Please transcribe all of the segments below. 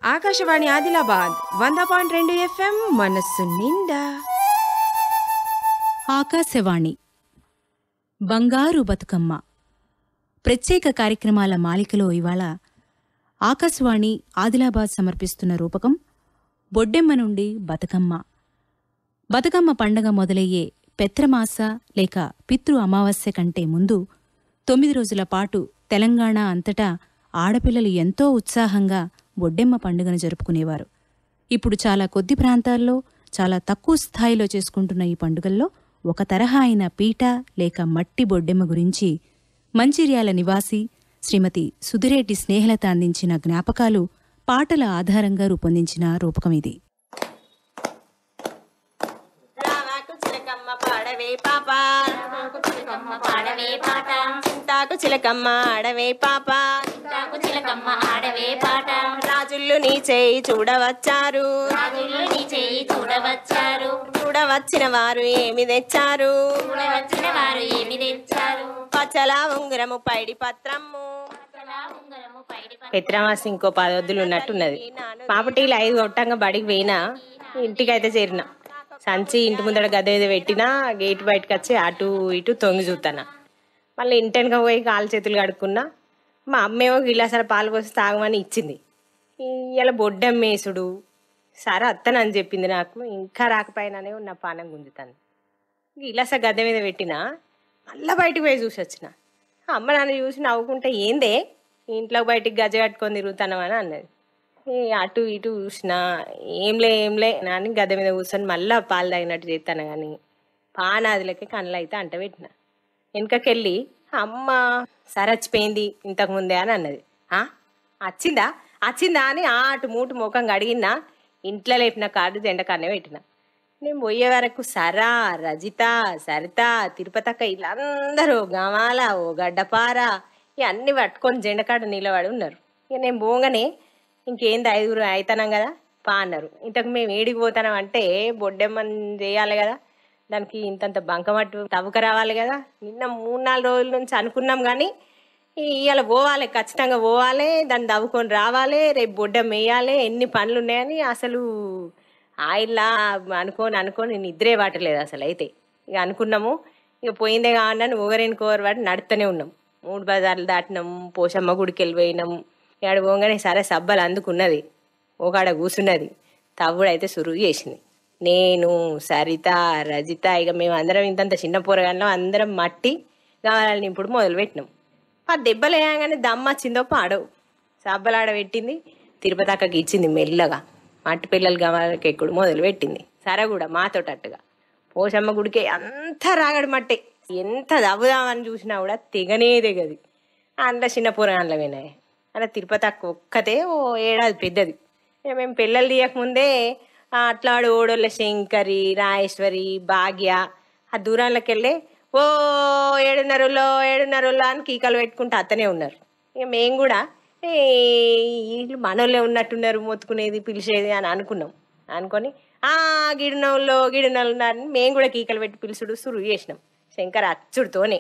ఆకాశవాణి ఆదిలాబాద్ వంద పాయింట్ రెండు ఎఫ్ఎం మనస్సు నిండా ఆకాశవాణి బంగారు బతుకమ్మ ప్రత్యేక కార్యక్రమాల మాలికలో ఇవాళ ఆకాశవాణి ఆదిలాబాద్ సమర్పిస్తున్న రూపకం బొడ్డెమ్మ నుండి బతుకమ్మ బతుకమ్మ పండగ మొదలయ్యే పెత్రమాస లేక పితృ అమావాస్య కంటే ముందు తొమ్మిది రోజుల పాటు తెలంగాణ అంతటా ఆడపిల్లలు ఎంతో ఉత్సాహంగా బొడ్డెమ్మ పండుగను జరుపుకునేవారు ఇప్పుడు చాలా కొద్ది ప్రాంతాల్లో చాలా తక్కువ స్థాయిలో చేసుకుంటున్న ఈ పండుగల్లో ఒక తరహా అయిన పీట లేక మట్టి బొడ్డెమ్మ గురించి మంచిర్యాల నివాసి శ్రీమతి సుధిరెడ్డి స్నేహలత అందించిన జ్ఞాపకాలు పాటల ఆధారంగా రూపొందించిన రూపకం ఇది రావాకు చిలకమ్మ పాడవే పాప చిలకమ్మ పాడవే పాట చింతాకు చిలకమ్మ ఆడవే పాప తాకు చిలకమ్మ ఆడవే పాట రాజుళ్ళు నీ చేయి చూడవచ్చారు రాజులు నీ చేయి చూడవచ్చారు చూడవచ్చిన వారు ఏమి తెచ్చారు చూడవచ్చిన వారు ఏమి తెచ్చారు పచ్చల ఉంగరము పైడి పత్రము అసలా ఉంగరము పైడి ప- పెత్రమాసి ఇంకో పదొద్దులు ఉన్నట్టున్నది పాపటీలు ఐదు కొట్టంగా బడికి పోయినా ఇంటికైతే చేరిన సంచి ఇంటి ముందర గద మీద పెట్టినా గేట్ బయటకు వచ్చి అటు ఇటు తొంగి చూస్తానా మళ్ళీ ఇంటెనక పోయి కాలు చేతులు కడుక్కున్నా మా అమ్మేమో గిలాసర పాలు పోసి తాగమని ఇచ్చింది ఇలా బొడ్డమ్మేసుడు సరే అత్తనని చెప్పింది నాకు ఇంకా రాకపోయినానే నా పానం గుంజుతాను గిలాస గద్దె మీద పెట్టినా మళ్ళీ బయటికి పోయి చూసి వచ్చిన అమ్మ నాన్న చూసి నవ్వుకుంటే ఏందే ఇంట్లో బయటికి గజ కట్టుకొని తిరుగుతానమని అన్నది ఏ అటు ఇటు చూసిన ఏంలే ఏంలే నాని గద్దె మీద కూర్చొని మళ్ళీ పాలు తాగినట్టు చేస్తాను కానీ పానాదులకి కళ్ళు అయితే అంట పెట్టిన వెనకకెళ్ళి అమ్మ సరచ్చిపోయింది ఇంతకు ముందే అని అన్నది ఆ వచ్చిందా వచ్చిందా అని ఆ అటు మూటు ముఖం కడిగినా ఇంట్లో లేపిన కార్డు జెండకాన్నే పెట్టిన నేను పోయే వరకు సరా రజిత సరిత తిరుపతక్క వీళ్ళందరూ గమాల ఓ గడ్డపార ఇవన్నీ పట్టుకొని జెండకాడ నిలబడి ఉన్నారు ఇక నేను పోగానే ఇంకేంది ఐదుగురు అవుతానం కదా పా అన్నారు ఇంతకు మేము ఏడికి పోతానం అంటే బొడ్డెమ్మని చేయాలి కదా దానికి ఇంతంత బంకమట్టు తవ్వక రావాలి కదా నిన్న మూడు నాలుగు రోజుల నుంచి అనుకున్నాం కానీ ఇవాళ పోవాలి ఖచ్చితంగా పోవాలి దాన్ని దవ్వుకొని రావాలి రేపు బొడ్డం వేయాలి ఎన్ని పనులు ఉన్నాయని అసలు ఆయిల్లా అనుకోని అనుకోని నిద్రే పట్టలేదు అసలు అయితే ఇక అనుకున్నాము ఇక పోయిందే కావాలని ఒకరిని కోరు వాటి నడుస్తూనే ఉన్నాం మూడు బజార్లు దాటినాం పోషమ్మ గుడికి వెళ్ళిపోయినాం ఇక్కడ పోగానే సరే సబ్బలు అందుకున్నది ఒకడ కూసున్నది తవ్వుడు అయితే సురువు చేసింది నేను సరిత రజిత ఇక మేము అందరం ఇంతంత చిన్న పోరగాళ్ళం అందరం మట్టి కావాలని ఇప్పుడు మొదలు పెట్టినాం ఆ దెబ్బలు వేయగానే దమ్మ వచ్చిందో పాడవు సబ్బలాడ పెట్టింది తిరుపతి అక్కకి ఇచ్చింది మెల్లగా మట్టి పిల్లలు గమలకి ఎక్కుడు మొదలు పెట్టింది సరే కూడా మాతోటట్టుగా పోషమ్మ గుడికి అంత రాగడి మట్టే ఎంత దవ్వుదామని చూసినా కూడా తెగనే తెగది అందులో చిన్న పురాణాలు వినాయి అలా తిరుపతి అక్క ఒక్కతే ఓ ఏడాది పెద్దది ఇక మేము పిల్లలు తీయకముందే ఆ అట్లాడు ఓడోళ్ళ శంకరి రాజేశ్వరి భాగ్య ఆ దూరాలకు వెళ్ళి ఓ ఏడున్నరలో ఏడున్నరలో అని కీకలు పెట్టుకుంటూ అత్తనే ఉన్నారు ఇక మేము కూడా ఏ వీళ్ళు మనోళ్ళే ఉన్నట్టున్నారు మొత్తుకునేది పిలిచేది అని అనుకున్నాం అనుకొని ఆ గిడినోళ్ళు గిడినోళ్ళు ఉన్నారని మేము కూడా కీకలు పెట్టి పిలుచుడు సురువు చేసినాం శంకర్ అచ్చుడుతోనే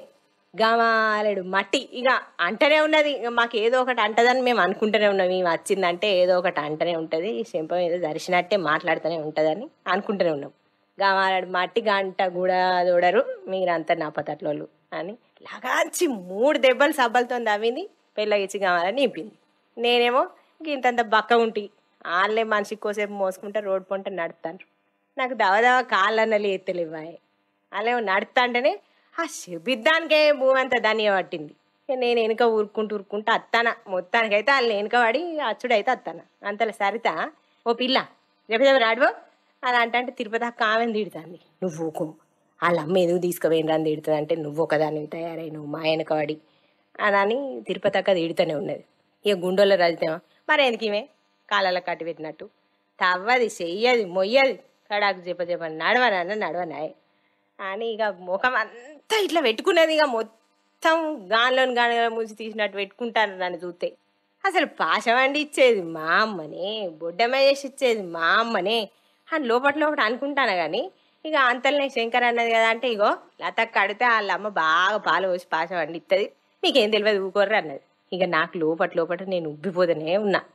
గమాలెడు మట్టి ఇక అంటనే ఉన్నది ఇక మాకు ఏదో ఒకటి అంటదని మేము అనుకుంటూనే ఉన్నాం మేము వచ్చిందంటే ఏదో ఒకటి అంటనే ఉంటుంది ఈ శంపం ఏదో దర్శనట్టే మాట్లాడుతూనే ఉంటుందని అనుకుంటూనే ఉన్నాం గమాలెడు మట్టి గంట కూడా దూడరు మీరంతా నా పతట్లోళ్ళు అని లగాంచి మూడు దెబ్బలు సబ్బలతో తవ్వింది పెళ్ళగిచ్చి కావాలని నింపింది నేనేమో ఇంక ఇంతంత బక్క ఉంటి వాళ్ళే మనిషికి కోసేపు మోసుకుంటే రోడ్ పొంట నడుపుతాను నాకు దవదవ కాళ్ళన్నలు ఎత్తలేవాయి అలా నడుస్తా అంటేనే ఆ శబిద్దానికే భూమి అంతా ధనియ పట్టింది ఇక నేను వెనుక ఊరుకుంటూ ఊరుకుంటూ అత్తాన మొత్తానికైతే వాళ్ళు వెనుక పడి అచ్చుడైతే అత్తాన అంతలో సరిత ఓ పిల్ల రేపు రేపు రాడువో అని అంటే అంటే తిరుపతి అక్క ఆమెను తిడుతుంది నువ్వు ఊకో వాళ్ళ అమ్మ ఎందుకు తీసుకుపోయినరా అని తిడుతుంది అంటే నువ్వు ఒకదానివి తయారై నువ్వు మా వెనక పడి అని అని తిరుపతి అక్క తిడుతూనే ఉన్నది ఇక గుండెల్లో రజితేమో మరి ఎందుకు ఈమె కాళ్ళలో కట్టి పెట్టినట్టు తవ్వది చెయ్యది మొయ్యది కడాకు చెప్ప చెప్పని నడవనన్న నడవనాయ్ అని ఇక ముఖం అంతా ఇట్లా పెట్టుకున్నది ఇక మొత్తం గాన్లోని గానిలో ముంచి తీసినట్టు పెట్టుకుంటాను నన్ను చూస్తే అసలు పాశం వండి ఇచ్చేది మా అమ్మనే బొడ్డమ్మ చేసి ఇచ్చేది మా అమ్మనే అని లోపల లోపల అనుకుంటాను కానీ ఇక అంతలనే శంకర్ అన్నది కదా అంటే ఇగో లతక్క కడితే వాళ్ళ అమ్మ బాగా పాలు పోసి పాశం వండి ఇస్తుంది మీకేం తెలియదు ఊకోర్రు అన్నది ఇక నాకు లోపట లోపట నేను ఉబ్బిపోతూనే ఉన్నా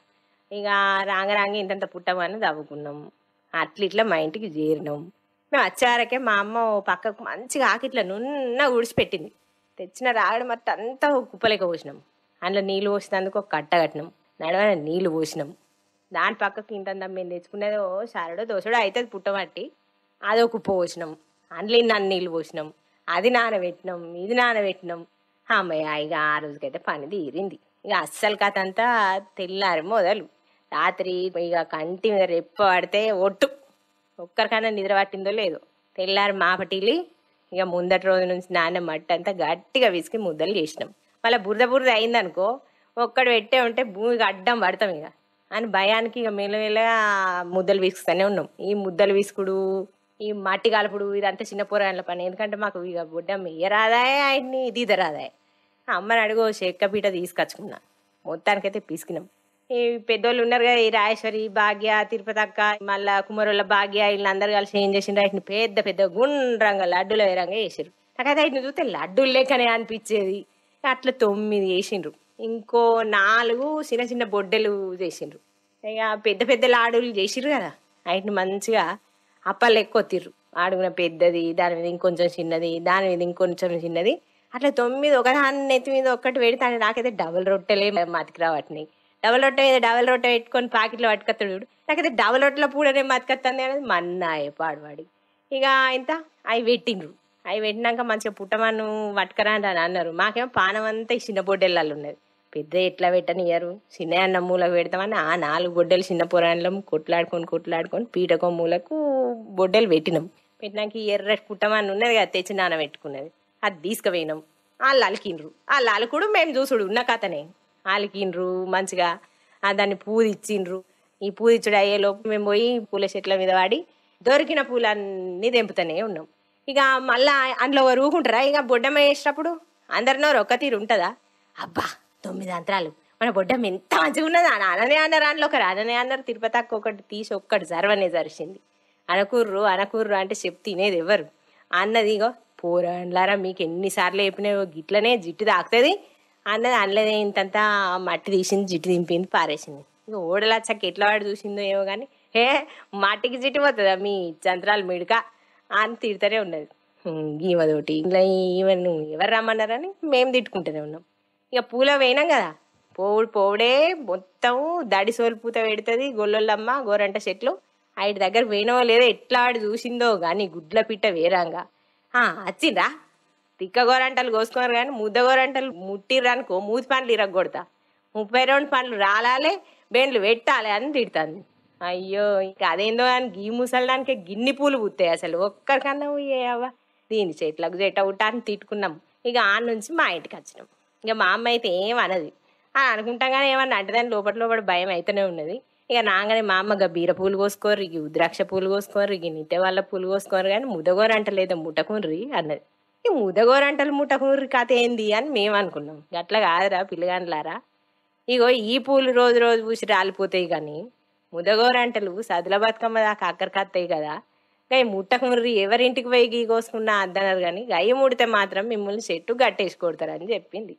ఇక రాంగ రాంగ ఇంతంత పుట్టమని తవ్వుకున్నాం అట్ల ఇట్లా మా ఇంటికి చేరినాం మేము వచ్చారకే మా అమ్మ ఓ పక్కకు మంచిగా ఆకిట్లా నున్న ఊడిచిపెట్టింది తెచ్చిన రాగడి మట్టి అంతా ఒక కుప్పలేక పోసినాం అందులో నీళ్ళు పోసినందుకు ఒక కట్ట కట్టినాం నడవన నీళ్లు పోసినాం దాని పక్కకు ఇంత మేము తెచ్చుకునేదో సారడో దోసడో అవుతుంది పుట్టమట్టి అదో కుప్ప పోసినాం అందులో ఇన్ని నీళ్ళు పోసినాం అది నానబెట్టినాం ఇది నానబెట్టినాం అమ్మయ్య ఇక ఆ రోజుకైతే పని తీరింది ఇక అస్సలు కథ అంతా తెల్లారి మొదలు రాత్రి ఇక కంటి మీద రెప్ప పడితే ఒట్టు ఒక్కరికైనా నిద్ర పట్టిందో లేదో తెల్లారి మాపటిలి ఇక ముందటి రోజు నుంచి నాన్న మట్టి అంతా గట్టిగా విసికి ముద్దలు చేసినాం మళ్ళీ బురద బురద అయిందనుకో ఒక్కడు పెట్టే ఉంటే భూమికి అడ్డం పడతాం ఇక అని భయానికి ఇక మెల్లమెల్లగా ముద్దలు విసుకుతూనే ఉన్నాం ఈ ముద్దలు విసుకుడు ఈ మట్టి కలుపుడు ఇదంతా చిన్న పోరాళ్ళ పని ఎందుకంటే మాకు ఇక బుడ్డం ఇయ్యరాదాయే ఆయన్ని దిదరాదాయే అమ్మని అడుగు చెక్క పీట తీసుకొచ్చుకున్నా మొత్తానికైతే పిసికినాం ఈ పెద్దోళ్ళు ఉన్నారు కదా ఈ రాజేశ్వరి భాగ్య తిరుపతి అక్క మళ్ళా కుమారుల భాగ్య వీళ్ళందరూ కలిసి ఏం చేసిండ్రు వాటిని పెద్ద పెద్ద గుండ్రంగా లడ్డుల వేరంగా వేసారు నాకైతే వాటిని చూస్తే లడ్డూలు లేకనే అనిపించేది అట్లా తొమ్మిది వేసిండ్రు ఇంకో నాలుగు చిన్న చిన్న బొడ్డెలు చేసిండ్రు ఇక పెద్ద పెద్ద లాడులు చేసిర్రు కదా వాటిని మంచిగా అప్పలు ఎక్కువ తిర్రు ఆడుగున పెద్దది దాని మీద ఇంకొంచెం చిన్నది దాని మీద ఇంకొంచెం చిన్నది అట్లా తొమ్మిది ఒకదాని నెత్తి మీద ఒక్కటి పెడితే అని నాకైతే డబుల్ రొట్టెలే మతికి రావట్నాయి డబుల్ రొట్టె మీద డబుల్ రొట్టె పెట్టుకొని ప్యాకెట్లో పట్టుకొస్తాడు చూడు నాకైతే డబుల్ రొట్టెలో పూడనే మతికొస్తుంది అనేది మన్నాయే పాడువాడి ఇక ఇంత అవి పెట్టిండ్రు అవి పెట్టినాక మంచిగా పుట్టమన్ను పట్టుకరా అని అన్నారు మాకేమో పానం అంతా ఈ చిన్న బొడ్డెళ్ళల్లో ఉన్నది పెద్ద ఎట్లా పెట్టనియరు చిన్న అన్న మూల పెడతామని ఆ నాలుగు బొడ్డలు చిన్న పురాణం కొట్లాడుకొని కొట్లాడుకొని పీటకో మూలకు బొడ్డలు పెట్టినాం పెట్టినాక ఈ ఎర్ర పుట్టమని ఉన్నది కదా తెచ్చి నాన్న పెట్టుకున్నది అది తీసుకుపోయినాం వాళ్ళు అలికిండ్రు వాళ్ళు అలుకుడు మేము చూసుడు ఉన్న కథనే అలికిండ్రు మంచిగా ఆ దాన్ని పూదిచ్చిండ్రు ఈ పూదిచ్చుడు అయ్యేలోపు మేము పోయి పూల చెట్ల మీద వాడి దొరికిన పూలన్నీ తెంపుతూనే ఉన్నాం ఇక మళ్ళా అందులో ఊరుకుంటారా ఇక బొడ్డమ్మ వేసేటప్పుడు అందరినో ఒక్క తీరు ఉంటుందా అబ్బా తొమ్మిది అంతరాలు మన బొడ్డమ్మ ఎంత మంచిగా ఉన్నది అని అననే అన్నారు అందులో ఒకరు అననే అన్నారు తిరుపతి అక్క ఒకటి తీసి ఒక్కటి జరవనే జరిసింది అనకూర్రు అనకూర్రు అంటే చెప్ తినేది ఎవరు అన్నది ఇగో పోరాండ్లారా మీకు ఎన్నిసార్లు చెప్పినాయో గిట్లనే జిట్టు తాకుతుంది అన్నది అనలేదు ఇంతంతా మట్టి తీసింది జిట్టు దింపింది పారేసింది ఇక ఓడలచ్చక్క ఎట్లా వాడు చూసిందో ఏమో కానీ హే మట్టికి జిట్టు పోతుందా మీ చంద్రాలు మిడక అని తిడుతూనే ఉన్నది హ్మ్, ఈమెదోటి ఇలా ఈమెను ఎవరు రమ్మన్నారని మేము తిట్టుకుంటూనే ఉన్నాం ఇక పూల వేయినాం కదా పోవుడు పోవుడే మొత్తం దడి సోలిపూత పెడుతుంది గొల్లొల్లమ్మ గోరంట చెట్లు ఆవిడ దగ్గర పోయినవో లేదో ఎట్లా ఆడు చూసిందో కానీ గుడ్ల పిట్ట వేరంగా ఆ, వచ్చిండ్రా తిక్క గోరంటలు కోసుకున్నారు కానీ ముద్ద గోరంటలు ముట్టిర్రనుకో మూతి పండ్లు ఇరగొడతా ముప్పై రెండు పండ్లు రాలాలే బేండ్లు పెట్టాలి అని తిడుతుంది అయ్యో ఇంకా అదేందో అని గీ ముసలడానికి గిన్ని పూలు పుత్తాయి అసలు ఒక్కరికన్నా అవ్వ దీని చెట్లకు చెట్ట ఉట్టా అని తిట్టుకున్నాం ఇక ఆ నుంచి మా ఇంటికి వచ్చినాం ఇక మా అమ్మ అయితే ఏం అనది అని అనుకుంటాం కానీ ఏమన్నా అంటే దాని లోపల లోపల భయం అయితేనే ఉన్నది ఇక నాగానే మా అమ్మ ఇక బీర పూలు కోసుకోరు ఇక ఉద్రాక్ష పూలు కోసుకోరు ఇక నిత్య వాళ్ళ పూలు కోసుకోరు కానీ ముదగోర అంటలేదో ముట్టకుండ్రి అన్నది ఈ ముదగోరంటలు ముట్టకుండ్రి కథ ఏంది అని మేము అనుకున్నాం అట్లా కాదురా పిల్లగాండ్లారా ఇగో ఈ పూలు రోజు రోజు పూసి రాలిపోతాయి కానీ ముదగోరంటలు సదుల బతుకమ్మ దాకా అక్కడికి వస్తాయి కదా గై ముట్టకుమర్రి ఎవరింటికి పోయి గీ కోసుకున్నా అద్దన్నారు కానీ గయ్య ముడితే మాత్రం మిమ్మల్ని చెట్టు గట్టేసి కొడతారని చెప్పింది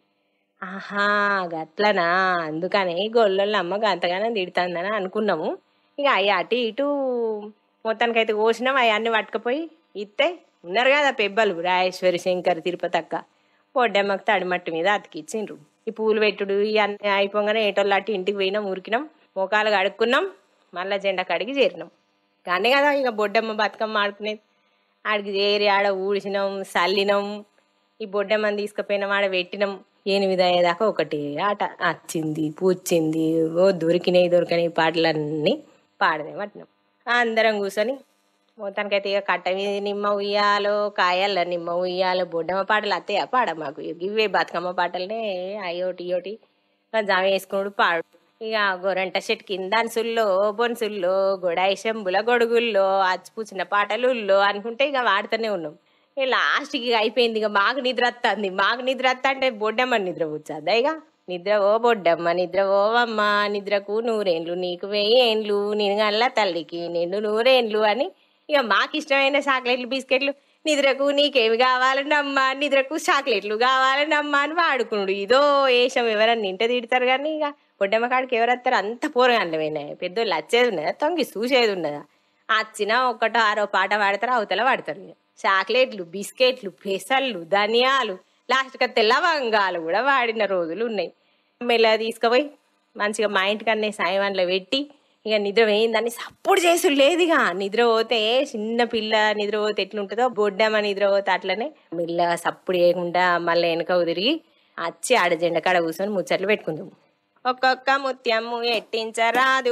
ఆహా గట్లనా అందుకనే గొల్లల అమ్మకి అంతగానో తిడుతుందని అనుకున్నాము ఇక అవి అటు ఇటు మొత్తానికైతే కోసినాం అవన్నీ పట్టుకపోయి ఇస్తే ఉన్నారు కదా పెబ్బలు రాజేశ్వరి శంకర్ తిరుపతి అక్క పొడ్డమ్మకి తడిమట్టి మీద అతికిచ్చిండ్రు ఈ పూలు పెట్టుడు ఇవన్నీ అయిపోగానే ఏటోళ్ళు అటు ఇంటికి పోయినాం ఉరికినాం మోకాలు కడుక్కున్నాం మళ్ళా జెండా కడిగి చేరినాం కానీ కదా ఇక బొడ్డమ్మ బతుకమ్మ ఆడుకునేది ఆడికి చేరి ఆడ ఊడిసినాం చల్లినాం ఈ బొడ్డమ్మని తీసుకుపోయినాం ఆడ పెట్టినాం ఎనిమిది అయ్యేదాకా ఒకటి ఆట వచ్చింది పూచింది ఓ దొరికినాయి దొరికినాయి పాటలన్నీ పాడదే పట్టినాం అందరం కూర్చొని మొత్తానికైతే ఇక కట్ట మీద నిమ్మ ఉయ్యాలో కాయల నిమ్మ ఉయ్యాలో బొడ్డమ్మ పాటలు అత్తయ్య పాడ మాకు ఇక ఇవే బతుకమ్మ పాటలనే అయ్యోటి ఇయోటి జామ వేసుకున్నాడు పాడు ఇక గొరంట చెట్టు కింద అన్సుల్లో బొన్సుల్లో గొడాయి శంబుల గొడుగుల్లో అచ్చిపూచిన పాటలుల్లో అనుకుంటే ఇక వాడుతూనే ఉన్నాం ఇక లాస్ట్కి ఇక అయిపోయింది ఇక మాకు నిద్ర వస్తుంది మాకు నిద్ర వస్తా అంటే బొడ్డమ్మ నిద్ర కూర్చోద్దా ఇక నిద్ర ఓ బొడ్డమ్మ నిద్ర ఓవమ్మ నిద్రకు నూరేండ్లు నీకు వెయ్యేండ్లు నేను గల్ల తల్లికి నిండు నూరేండ్లు అని ఇక మాకు ఇష్టమైన చాక్లెట్లు బిస్కెట్లు నిద్రకు నీకేమి కావాలనమ్మా నిద్రకు చాక్లెట్లు కావాలనమ్మా అని వాడుకున్నాడు ఇదో వేషం ఎవరన్నా నింట తిడతారు కానీ ఇక బొడ్డమ్మ కాడికి ఎవరు వస్తారు అంత పోరగాండ్లు పోయినాయి పెద్దోళ్ళు వచ్చేది ఉన్నదా తొంగి చూసేది ఉన్నదా వచ్చినా ఒక్కటో ఆరో పాట పాడతారు అవతల పాడతారు ఇక. చాక్లెట్లు బిస్కెట్లు పెసళ్ళు ధనియాలు లాస్ట్గా తెల్లవంగాలు కూడా వాడిన రోజులు ఉన్నాయి మెల్ల తీసుకుపోయి మంచిగా మా ఇంటికన్నే సాయంలో పెట్టి ఇక నిద్ర వేయిందని సప్పుడు చేసుడు లేదు ఇక నిద్ర పోతే చిన్న పిల్ల నిద్ర పోతే ఎట్లుంటుందో బొడ్డమ్మ నిద్ర పోతే అట్లనే మెల్లగా సప్పుడు చేయకుండా మళ్ళీ వెనక తిరిగి వచ్చి ఆడ జెండ కాడ కూర్చొని ముచ్చట్లు పెట్టుకుందాం ఒక్కొక్క ముత్యము ఎట్టించరాదు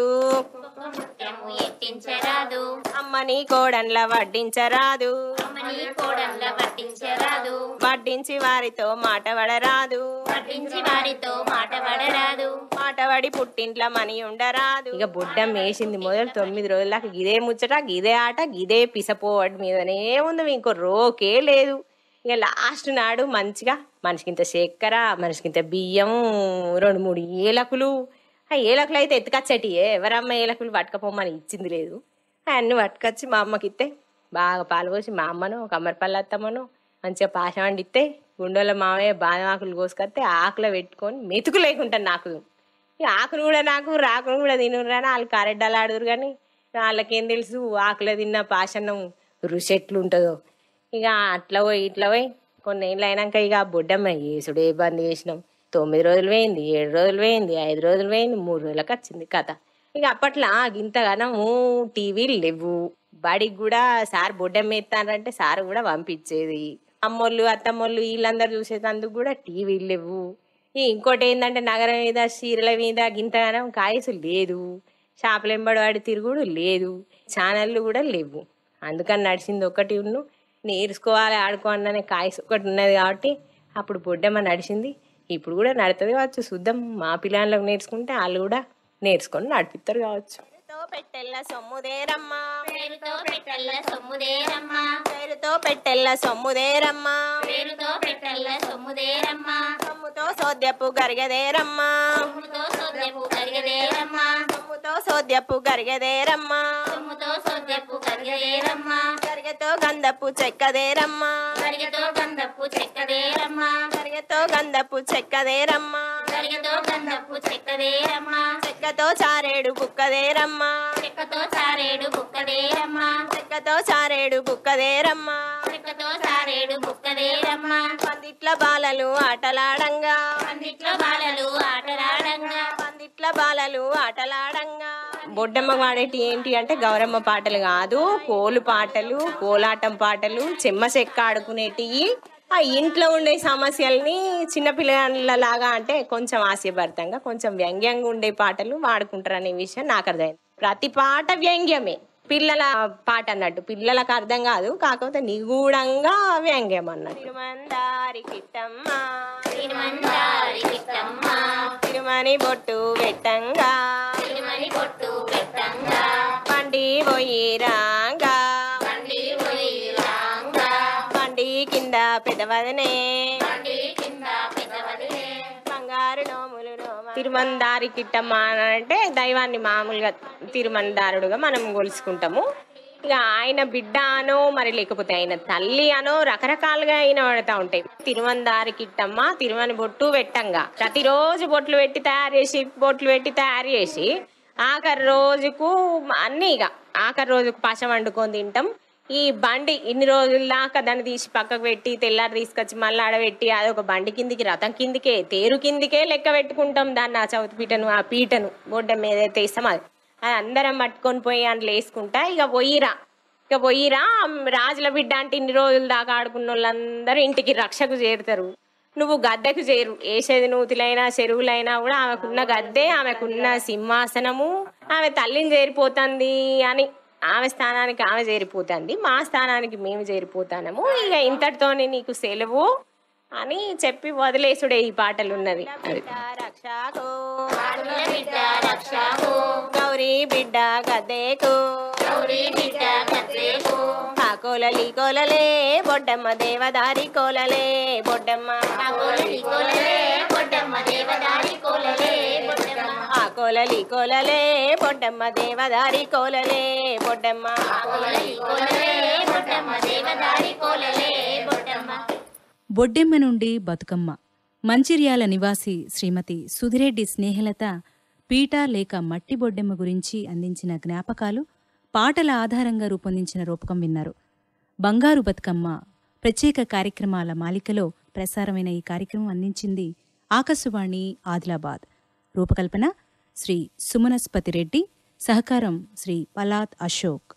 ముత్యము ఎట్టించరాదు అమ్మని కోడన్ల వడ్డించరాదు అమ్మని కోడంల పట్టించరాదు వడ్డించి వారితో మాట పడరాదు పట్టించి వారితో మాట పడరాదు మాటవడి పుట్టింట్ల మని ఉండరాదు ఇక బుడ్డం వేసింది మొదలు తొమ్మిది రోజులకు గిదే ముచ్చట గిదే ఆట గిదే పిసపోవడి మీదనే ఉంది ఇంకో రోకే లేదు ఇక లాస్ట్ నాడు మంచిగా మనిషికింత చక్కెర మనిషికింత బియ్యం రెండు మూడు ఏలకులు ఆ ఏలకులు అయితే ఎత్తుకొచ్చటి ఎవరమ్మ ఏలకులు పట్టుకపోమని ఇచ్చింది లేదు అన్ని పట్టుకొచ్చి మా అమ్మకి ఇస్తే బాగా పాలు పోసి మా అమ్మను కమ్మరిపల్లి అత్తమ్మను మంచిగా పాశం వండిస్తే గుండెల మావయ్య బాదం ఆకులు కోసుకొస్తే ఆకులో పెట్టుకొని మెతుకు లేకుండా నాకు ఈ ఆకును కూడా నాకు రాకును కూడా తినురని వాళ్ళు కారెడ్డాలు ఆడుదురు కానీ వాళ్ళకేం తెలుసు ఆకులో తిన్న పాషన్నం రుచి ఎట్లుంటుందో ఇక అట్లా పోయి ఇట్లా పోయి కొన్ని ఏళ్ళు అయినాక ఇక బొడ్డమ్మ ఏసుడే బంద్ చేసినాం తొమ్మిది రోజులు పోయింది ఏడు రోజులు పోయింది ఐదు రోజులు పోయింది మూడు రోజులకు వచ్చింది కథ ఇక అప్పట్లో ఇంతగానము టీవీలు లేవు బడికి కూడా సార్ బొడ్డమ్మ ఎత్తానంటే సార్ కూడా పంపించేది అమ్మోళ్ళు అత్తమ్మోళ్ళు వీళ్ళందరూ చూసేటందుకు కూడా టీవీలు లేవు ఈ ఇంకోటి ఏంటంటే నగరం మీద చీరల మీద గింతగానం కాయసు లేదు షాపులు ఎంబడి వాడి తిరుగుడు లేదు ఛానళ్ళు కూడా లేవు అందుకని నడిచింది ఒకటి ఉన్ను నేర్చుకోవాలి ఆడుకోవాలనే కాయసు ఒకటి ఉన్నది కాబట్టి అప్పుడు బొడ్డమ్మ నడిచింది ఇప్పుడు కూడా నడుతుంది కావచ్చు శుద్ధం మా పిల్లలకు నేర్చుకుంటే వాళ్ళు కూడా నేర్చుకొని నడిపిస్తారు కావచ్చు పెట్టెల్ల సొమ్ముదేరమ్మా పేరుతో పెట్టల్ల సొమ్ముదేరమ్మా పేరుతో పెట్టెల్ల సొమ్ముదేరమ్మా పేరుతో పెట్టల్ల సొమ్ముదేరమ్మా సొమ్ముతో సోద్యపు గరిగదేరమ్మా సొమ్ముతో సొద్దెపు కరిగదేరమ్మా సొమ్ముతో సోద్యపు గరిగదేరమ్మా సొమ్ముతో సొద్దెపు కరిగదేరమ్మా గరిగతో గంధపు చెక్కదేరమ్మా కరిగతో గంధపు చెక్కదేరమ్మా గరిగతో గంధపు చెక్కదేరమ్మా కరిగతో గంధపు చెక్కదేరమ్మా చెక్కతో చారేడు బుక్కదేరమ్మా చెక్కతో చారేడు బుక్కదేరమ్మా చెక్కతో చారేడు బుక్కదేరమ్మా చెక్కతో చారేడు బుక్కదేరమ్మా పందిట్ల బాలలు ఆటలాడంగా పందిట్లో బాలలు ఆటలాడంగా పందిట్ల బాలలు ఆటలాడంగా బొడ్డమ్మ వాడేటి ఏంటి అంటే గౌరమ్మ పాటలు కాదు కోలు పాటలు కోలాటం పాటలు చెమ్మ చెక్క ఆడుకునేటివి ఆ ఇంట్లో ఉండే సమస్యల్ని చిన్నపిల్లల లాగా అంటే కొంచెం హాస్యభరితంగా కొంచెం వ్యంగ్యంగా ఉండే పాటలు వాడుకుంటారు అనే విషయం నాకు అర్థమైంది ప్రతి పాట వ్యంగ్యమే పిల్లల పాట అన్నట్టు పిల్లలకు అర్థం కాదు కాకపోతే నిగూఢంగా వ్యంగ్యం అన్నట్టు తిరుమందారి కిట్టమ్మ తిరుమందారి కిట్టమ్మ తిరుమని బొట్టు పెట్టంగా తిరుమని పొట్టు పెట్టంగా పండి పోయి రాంగా పండి పోయి రాంగా పండి కింద పెదవదనే పండి కింద పెద్దవదిలే బంగారు నోములు నోమ తిరుమందారి కిట్టమ్మ అని అంటే దైవాన్ని మామూలుగా తిరుమందారుడుగా మనం కొలుసుకుంటాము ఇక ఆయన బిడ్డ అనో మరి లేకపోతే ఆయన తల్లి అనో రకరకాలుగా అయిన పడతా ఉంటాయి తిరుమందారి కిట్టమ్మ తిరుమని బొట్టు పెట్టంగా ప్రతిరోజు బొట్లు పెట్టి తయారు చేసి బొట్లు పెట్టి తయారు చేసి ఆఖరి రోజుకు అన్నీ ఇక ఆఖరి రోజుకు పశం వండుకొని తింటాం ఈ బండి ఇన్ని రోజుల దాకా దాన్ని తీసి పక్కకు పెట్టి తెల్లారి తీసుకొచ్చి మళ్ళీ ఆడబెట్టి అది ఒక బండి కిందికి రథం కిందికే తేరు కిందికే లెక్క పెట్టుకుంటాం దాన్ని ఆ చవితి పీటను ఆ పీటను బొడ్డ మీద అయితే ఇస్తాం అది అది అందరం పట్టుకొని పోయి అందులో వేసుకుంటా ఇక పోయిరా ఇక పోయిరా రాజుల బిడ్డ అంటే ఇన్ని రోజుల దాకా ఆడుకున్న వాళ్ళందరూ ఇంటికి రక్షకు చేరుతారు నువ్వు గద్దెకు చేరు ఏసేది నూతులైనా చెరువులైనా కూడా ఆమెకున్న గద్దె ఆమెకున్న సింహాసనము ఆమె తల్లిని చేరిపోతుంది అని ఆమె స్థానానికి ఆమె చేరిపోతుంది మా స్థానానికి మేము చేరిపోతాము ఇక ఇంతటితోనే నీకు సెలవు అని చెప్పి వదిలేసుడే ఈ పాటలు ఉన్నది అది ఆడుల బిడ్డ రక్షకు గౌరీ బిడ్డ గద్దెకు గౌరీ బిడ్డ కద్దేకు ఆ కోలలి కోలలే బొడ్డమ్మ దేవదారి కోలలే బొడ్డమ్మ ఆ కోలలి కోలలే బొడ్డమ్మ దేవదారి కోలలే బొడ్డమ్మ ఆ కోలలి కోలలే బొడ్డమ్మ దేవదారి కోలలే బొడ్డమ్మ ఆ కోలలి కోలలే బొడ్డమ్మ దేవదారి కోలలే బొడ్డమ్మ బొడ్డెమ్మ నుండి బతుకమ్మ మంచిర్యాల నివాసి శ్రీమతి సుధిరెడ్డి స్నేహలత పీట లేక మట్టి బొడ్డెమ్మ గురించి అందించిన జ్ఞాపకాలు పాటల ఆధారంగా రూపొందించిన రూపకం విన్నారు బంగారు బతుకమ్మ ప్రత్యేక కార్యక్రమాల మాలికలో ప్రసారమైన ఈ కార్యక్రమం అందించింది ఆకాశవాణి ఆదిలాబాద్ రూపకల్పన శ్రీ సుమనస్పతి రెడ్డి సహకారం శ్రీ పలాత్ అశోక్